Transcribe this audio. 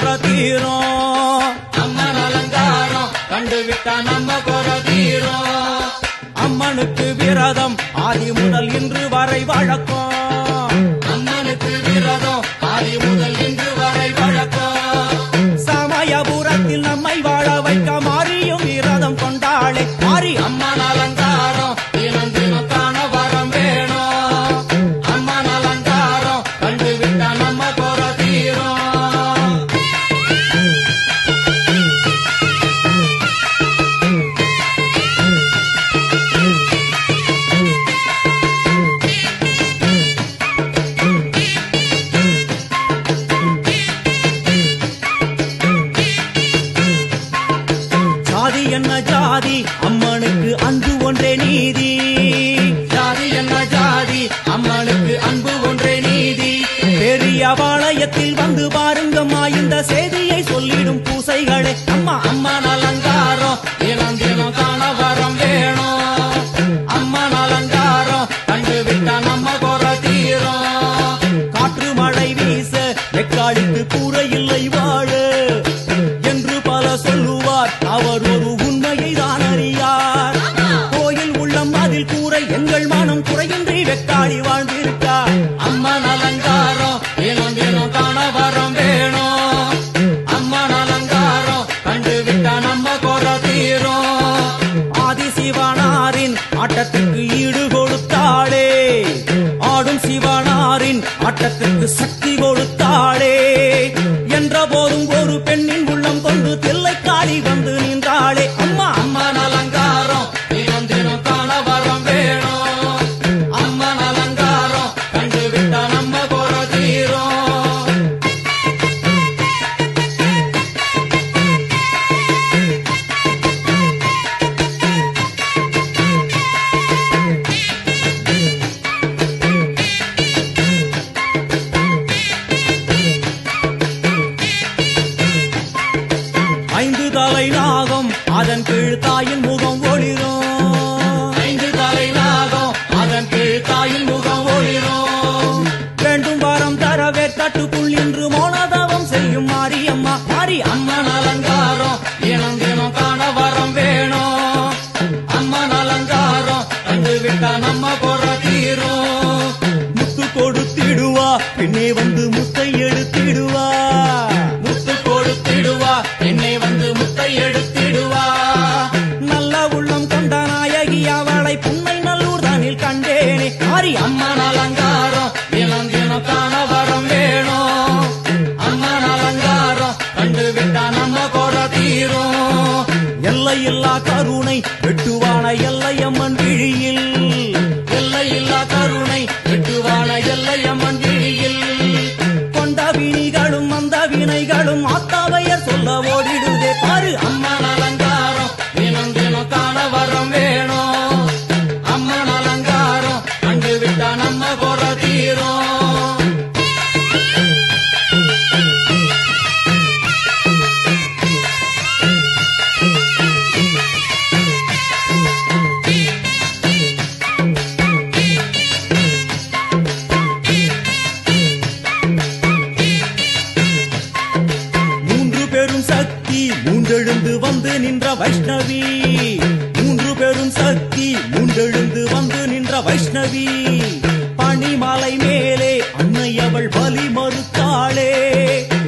குறை தீரும் அம்மன் அலங்காரம் கண்டு விட்டா நம்ம குறை தீரும் அம்மனுக்கு விரதம் ஆதி முதல் இன்று வரை வழக்கம் அம்மனுக்கு விரதம் ஆதி முதல் இன்று வரை வழக்கம் சமயபுரத்தில் நம்மை வாழ வைக்க மாறியும் விரதம் கொண்டாளே மாறி அம்மன் அலங்காரம் தினம் தினம் காண வரம் வேணும் அம்மன் அலங்காரம் கண்டு விட்டா நம்ம குறை தீரும் ஜாதி என்ன ஜாதி அம்மனுக்கு அன்பு ஒன்றே நீதி ஜாதி என்ன ஜாதி அம்மனுக்கு அன்பு ஒன்றே நீதி பெரிய பாளையத்தில் வந்து பாருங்கம்மா இந்த செய்தியை சொல்லிடும் பூசைகளே அம்மா அம்மன் அலங்காரம் தினம் தினம் காண வரம் வேணும் அம்மன் அலங்காரம் கண்டு விட்டா நம்ம குறை தீரும் காற்று மழை வீச வெக்காளிக்கு கூரை இல்லை வாழ என்று பல சொல்லுவார் அவர் ஒரு உண்மையை தான் அறியார் கோயில் உள்ளம் அதில் கூரை எங்கள் மனம் குறையின்றி வெக்காளி வாழ்ந்திருக்கார் அம்மன் அலங்காரம் தினம் தினம் காண வரம் வேணும் அம்மன் அலங்காரம் கண்டு விட்டா நம்ம குறை தீரும் ஆதிசிவனாரின் ஆட்டத்துக்கு ஈடு கொடுத்தாளே ஆடும் சிவனாரின் ஆட்டத்துக்கு சக்தி கொடுத்தாளே என்ற போதும் ஒரு பெண்ணின் உள்ளம் கொண்டு தில்லைக்காளி வந்து நின்றாளே அம்மா அம்மன் அலங்காரம் தினம் தினம் காண வரம் வேணும் அம்மன் அலங்காரம் கண்டு விட்டா நம்ம குறை தீரும் ஐந்து தலை நாகம் அதன் கீழ் தாயின் முகம் ஒளிரும் ஐந்து தலை நாகம் அதன் கீழ் தாயின் முகம் ஒளிரும் வேண்டும் வரம் தரவே தட்டுக்குள் இன்று மோனதவம் செய்யும் மாரியம்மா மாரி அம்மன் அலங்காரம் தினம் தினம் காண வரம் வேணும் அம்மன் அலங்காரம் கண்டு விட்டா நம்ம குறை தீரும் முத்து கொடுத்திடுவா பின்னே வந்து முத்தை எடுத்திடுவா முத்து கொடுத்திடுவா என்னை வந்து முத்தை எடுத்திடுவா நல்ல உள்ளம் கொண்ட நாயகி அவளை புன்னை நல்லூர் தானில் கண்டேனே மாரி அம்மா அம்மன் அலங்காரம் தினம் தினம் காண வரம் வேணும் அம்மன் அலங்காரம் கண்டு விட்டா நம்ம குறை தீரும் எல்லையில்லா கருணை வெட்டுவான எல்லையம்மன் விழியில் எல்லையில்லா கருணை வெட்டுவான எல்லையம்மன் விழியில் கொண்ட வினிகளும் அந்த வினைகளும் ஆத்தாவையர் சொல்ல ஓடிடுதே பாரு அம்மா அம்மன் அலங்காரம் தினம் தினம் காண வரம் வேணும் அம்மன் அலங்காரம் கண்டு விட்டா நம்ம குறை தீரும் மூன்று பெரும் சக்தி மூன்றெழுந்து வந்து நின்ற வைஷ்ணவி மூன்று பெரும் சக்தி மூன்றெழுந்து வந்து நின்ற வைஷ்ணவி பனிமலை மேலே அன்னை அவள் பலி மறுத்தாளே